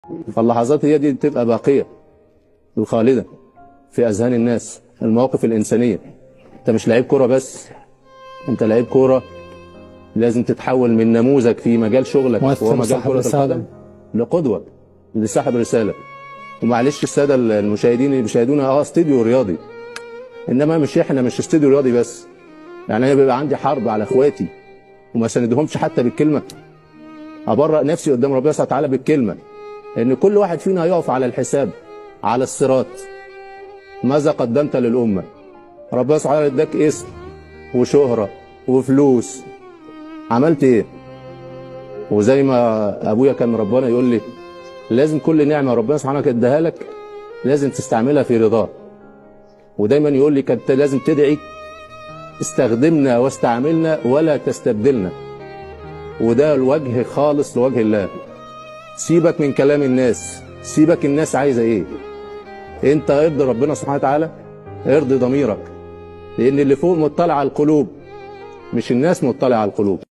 فاللحظات هي دي بتبقى باقيه الخالده في اذهان الناس المواقف الانسانيه انت مش لعيب كوره بس انت لعيب كوره لازم تتحول من نموذج في مجال شغلك مؤثر وهو مجال وصاحب كره رسالة. القدم لقدوه لصاحب رساله ومعلش الساده المشاهدين اللي بيشاهدونا اه استوديو رياضي انما مش احنا مش استوديو رياضي بس يعني انا بيبقى عندي حرب على اخواتي وما ساندهمش حتى بالكلمه ابرأ نفسي قدام ربنا سبحانه وتعالى بالكلمه ان كل واحد فينا هيقف على الحساب على الصراط ماذا قدمت للامه ربنا سبحانه وتعالى اداك اسم وشهره وفلوس عملت ايه وزي ما ابويا كان ربنا يقول لي لازم كل نعمه ربنا سبحانه وتعالى اداها لك لازم تستعملها في رضاه ودايما يقول لي كانت لازم تدعي استخدمنا واستعملنا ولا تستبدلنا وده الوجه خالص لوجه الله سيبك من كلام الناس سيبك الناس عايزه ايه انت ارضي ربنا سبحانه وتعالى ارضي ضميرك لان اللي فوق مطلع على القلوب مش الناس مطلع على القلوب